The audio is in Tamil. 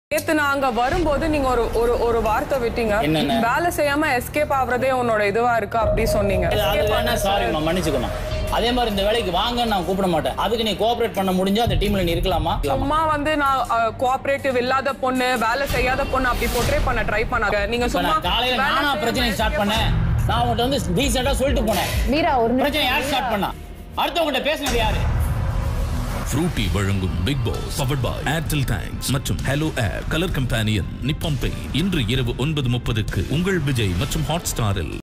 நேத்து நான் அங்க வரும்போது நீங்க ஒரு ஒரு ஒரு வார்த்தை விட்டீங்க என்னென்ன? வேலை செய்யாம எஸ்கேப் ஆகுறதே உன்னோட இதுவா இருக்கு அப்படி சொன்னீங்க அது Escape வேணா ஆன- சாரிம்மா மன்னிச்சுக்கணும் அதே மாதிரி இந்த வேலைக்கு வாங்கன்னு நான் கூப்பிட மாட்டேன் அதுக்கு நீ கோஆபரேட் பண்ண முடிஞ்சா அந்த டீம்ல நீ இருக்கலாமா சும்மா வந்து நான் கோஆபரேட்டிவ் இல்லாத பொண்ணு வேலை செய்யாத பொண்ணு அப்படி போர்ட்ரே பண்ண ட்ரை பண்ணாங்க நீங்க இப்ப சும்மா நான் காலையில வேலை நானா செய்யாம பிரச்சனை ஸ்டார்ட் பண்ணேன் நான் உன்கிட்ட வந்து டீசெண்டா சொல்லிட்டு போனேன் மீரா ஒரு நிமிஷம் பிரச்சனை யார் ஸ்டார்ட் பண்ணா அடுத்தவங்ககிட்ட பேசுனது யாரு ஃப்ரூட்டி வழங்கும் Bigg Boss powered by Airtel thanks மற்றும் hello air colour companion Nippon பே இன்று இரவு ஒன்பது முப்பதுக்கு உங்கள் விஜய் மற்றும் ஹாட் ஸ்டாரில்